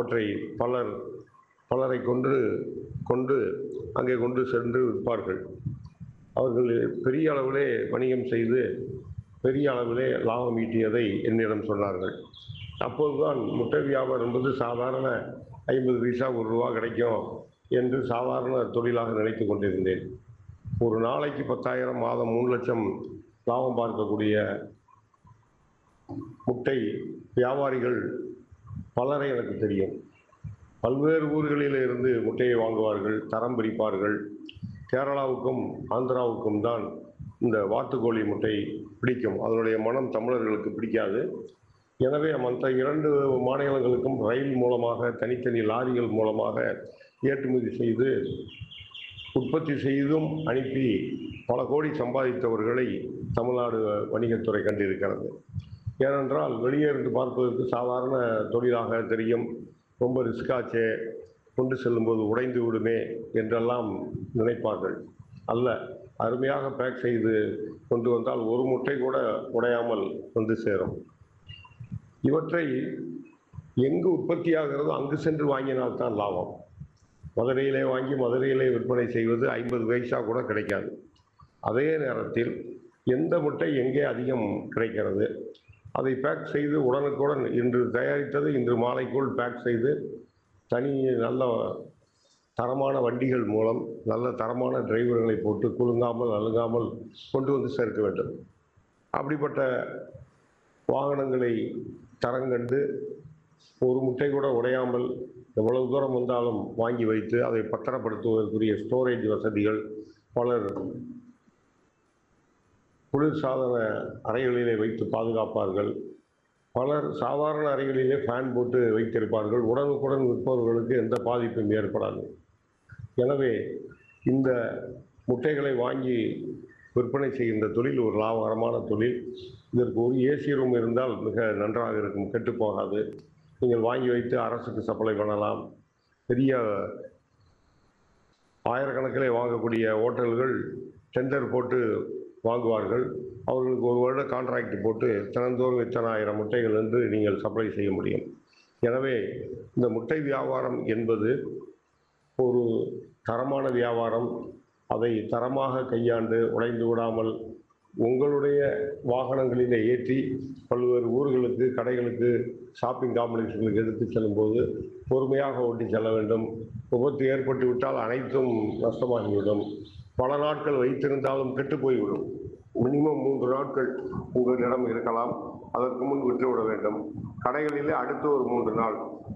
அவற்றை பலர் பலரை கொண்டு கொண்டு அங்கே கொண்டு சென்று விற்பார்கள் அவர்கள் பெரிய அளவிலே வணிகம் செய்து பெரிய அளவிலே லாபம் ஈட்டியதை என்னிடம் சொன்னார்கள் அப்போதுதான் முட்டை வியாபாரம் என்பது சாதாரண ஐம்பது பைசா ஒரு ரூபா கிடைக்கும் என்று சாதாரண தொழிலாக நினைத்து கொண்டிருந்தேன் ஒரு நாளைக்கு பத்தாயிரம் மாதம் மூணு லட்சம் லாபம் பார்க்கக்கூடிய முட்டை வியாபாரிகள் பலரை எனக்கு தெரியும் பல்வேறு ஊர்களில் இருந்து முட்டையை வாங்குவார்கள் தரம் பிரிப்பார்கள் கேரளாவுக்கும் ஆந்திராவுக்கும் தான் இந்த வாத்துக்கோழி முட்டை பிடிக்கும் அதனுடைய மனம் தமிழர்களுக்கு பிடிக்காது எனவே மற்ற இரண்டு மாநிலங்களுக்கும் ரயில் மூலமாக தனித்தனி லாரிகள் மூலமாக ஏற்றுமதி செய்து உற்பத்தி செய்தும் அனுப்பி பல கோடி சம்பாதித்தவர்களை தமிழ்நாடு வணிகத்துறை கண்டிருக்கிறது ஏனென்றால் வெளியே இருந்து பார்ப்பதற்கு சாதாரண தொழிலாக தெரியும் ரொம்ப ரிஸ்காச்சே கொண்டு செல்லும்போது உடைந்து விடுமே என்றெல்லாம் நினைப்பார்கள் அல்ல அருமையாக பேக் செய்து கொண்டு வந்தால் ஒரு முட்டை கூட உடையாமல் வந்து சேரும் இவற்றை எங்கு உற்பத்தியாகிறதோ அங்கு சென்று வாங்கினால்தான் லாபம் மதுரையிலே வாங்கி மதுரையிலே விற்பனை செய்வது ஐம்பது பைசா கூட கிடைக்காது அதே நேரத்தில் எந்த முட்டை எங்கே அதிகம் கிடைக்கிறது அதை பேக் செய்து உடனுக்குடன் இன்று தயாரித்தது இன்று மாலைக்குள் பேக் செய்து தனி நல்ல தரமான வண்டிகள் மூலம் நல்ல தரமான டிரைவர்களை போட்டு குலுங்காமல் அழுங்காமல் கொண்டு வந்து சேர்க்க வேண்டும் அப்படிப்பட்ட வாகனங்களை தரங்கண்டு ஒரு முட்டை கூட உடையாமல் எவ்வளவு தூரம் வந்தாலும் வாங்கி வைத்து அதை பத்திரப்படுத்துவதற்குரிய ஸ்டோரேஜ் வசதிகள் பலர் குளிர்சாதன அறைகளிலே வைத்து பாதுகாப்பார்கள் பலர் சாதாரண அறைகளிலே ஃபேன் போட்டு வைத்திருப்பார்கள் உடனுக்குடன் விற்பவர்களுக்கு எந்த பாதிப்பும் ஏற்படாது எனவே இந்த முட்டைகளை வாங்கி விற்பனை செய்கின்ற தொழில் ஒரு லாபகரமான தொழில் இதற்கு ஒரு ஏசி ரூம் இருந்தால் மிக நன்றாக இருக்கும் கெட்டுப் போகாது நீங்கள் வாங்கி வைத்து அரசுக்கு சப்ளை பண்ணலாம் பெரிய ஆயிரக்கணக்கிலே வாங்கக்கூடிய ஹோட்டல்கள் டெண்டர் போட்டு வாங்குவார்கள் அவர்களுக்கு ஒரு வருட கான்ட்ராக்ட் போட்டு தினந்தோறும் இத்தனை ஆயிரம் முட்டைகள் என்று நீங்கள் சப்ளை செய்ய முடியும் எனவே இந்த முட்டை வியாபாரம் என்பது ஒரு தரமான வியாபாரம் அதை தரமாக கையாண்டு உடைந்து விடாமல் உங்களுடைய வாகனங்களிலே ஏற்றி பல்வேறு ஊர்களுக்கு கடைகளுக்கு ஷாப்பிங் காம்ப்ளெக்ஸ்களுக்கு எடுத்து செல்லும்போது பொறுமையாக ஓட்டி செல்ல வேண்டும் விபத்து ஏற்பட்டு விட்டால் அனைத்தும் நஷ்டமாகிவிடும் பல நாட்கள் வைத்திருந்தாலும் கெட்டு போய்விடும் மினிமம் மூன்று நாட்கள் உங்களிடம் இருக்கலாம் அதற்கு முன் விட்டுவிட வேண்டும் கடைகளிலே அடுத்த ஒரு மூன்று நாள்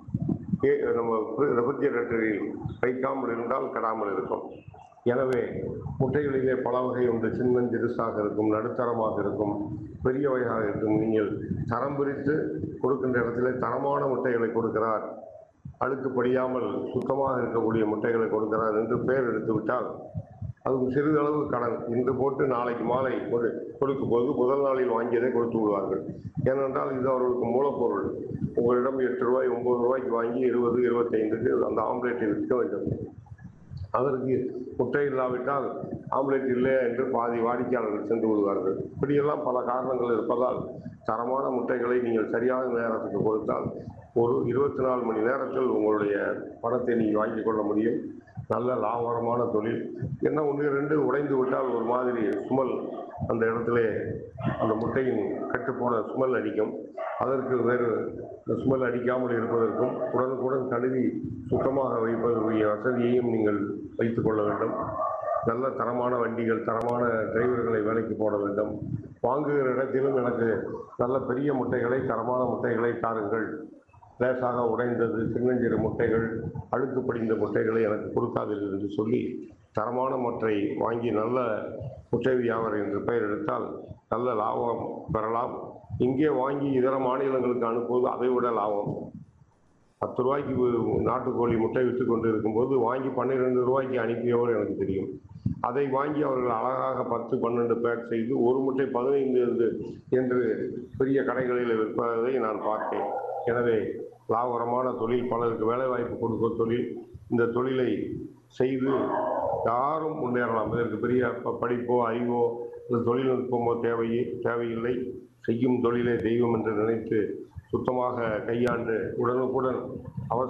ஏ- நம்ம ரெஃப்ரிஜரேட்டரில் வைக்காமல் இருந்தால் கெடாமல் இருக்கும் எனவே முட்டைகளிலே பல வகை உண்டு சின்னஞ்சிறுசாக இருக்கும் நடுத்தரமாக இருக்கும் பெரிய வகையாக இருக்கும் நீங்கள் தரம் பிரித்து கொடுக்கின்ற இடத்திலே தரமான முட்டைகளை கொடுக்கிறார் அழுக்கு படியாமல் சுத்தமாக இருக்கக்கூடிய முட்டைகளை கொடுக்கிறார் என்று பெயர் எடுத்து விட்டால் அது சிறிதளவு கடன் இன்று போட்டு நாளைக்கு மாலை கொடு கொடுக்கும் போது முதல் நாளில் வாங்கியதை கொடுத்து விடுவார்கள் ஏனென்றால் இது அவர்களுக்கு மூலப்பொருள் உங்களிடம் எட்டு ரூபாய் ஒன்பது ரூபாய்க்கு வாங்கி இருபது இருபத்தைந்துக்கு அந்த ஆம்லேட்டை விற்க வேண்டும் அதற்கு முட்டை இல்லாவிட்டால் ஆம்லேட் இல்லை என்று பாதி வாடிக்கையாளர்கள் சென்று விடுவார்கள் இப்படியெல்லாம் பல காரணங்கள் இருப்பதால் தரமான முட்டைகளை நீங்கள் சரியான நேரத்துக்கு கொடுத்தால் ஒரு இருபத்தி நாலு மணி நேரத்தில் உங்களுடைய பணத்தை நீங்கள் வாங்கிக் கொள்ள முடியும் நல்ல லாபகரமான தொழில் என்ன ஒன்று ரெண்டு உடைந்து விட்டால் ஒரு மாதிரி சுமல் அந்த இடத்திலே அந்த முட்டையின் கட்டுப்போன சுமல் அடிக்கும் அதற்கு வேறு இந்த சுமல் அடிக்காமல் இருப்பதற்கும் உடனுக்குடன் கழுவி சுத்தமாக வைப்பதற்குரிய வசதியையும் நீங்கள் வைத்துக் கொள்ள வேண்டும் நல்ல தரமான வண்டிகள் தரமான டிரைவர்களை வேலைக்கு போட வேண்டும் வாங்குகிற இடத்திலும் எனக்கு நல்ல பெரிய முட்டைகளை தரமான முட்டைகளை தாருங்கள் லேசாக உடைந்தது சின்னஞ்சிறு முட்டைகள் அழுக்கு படிந்த முட்டைகளை எனக்கு கொடுக்காதீர்கள் என்று சொல்லி தரமான முட்டை வாங்கி நல்ல முட்டை வியாபாரம் என்று பெயர் எடுத்தால் நல்ல லாபம் பெறலாம் இங்கே வாங்கி இதர மாநிலங்களுக்கு அனுப்புவது அதை விட லாபம் பத்து ரூபாய்க்கு ஒரு நாட்டுக்கோழி முட்டை விற்று கொண்டு இருக்கும்போது வாங்கி பன்னிரெண்டு ரூபாய்க்கு அனுப்பியவர் எனக்கு தெரியும் அதை வாங்கி அவர்கள் அழகாக பத்து பன்னெண்டு பேக் செய்து ஒரு முட்டை பதினைந்து என்று என்று பெரிய கடைகளில் விற்பதை நான் பார்த்தேன் எனவே லாபகரமான தொழில் பலருக்கு வேலைவாய்ப்பு கொடுக்கும் தொழில் இந்த தொழிலை செய்து யாரும் முன்னேறலாம் இதற்கு பெரிய ப- படிப்போ அறிவோ இந்த தொழில்நுட்பமோ தேவையே தேவையில்லை செய்யும் தொழிலே தெய்வம் என்று நினைத்து சுத்தமாக கையாண்டு உடனுக்குடன் அவசர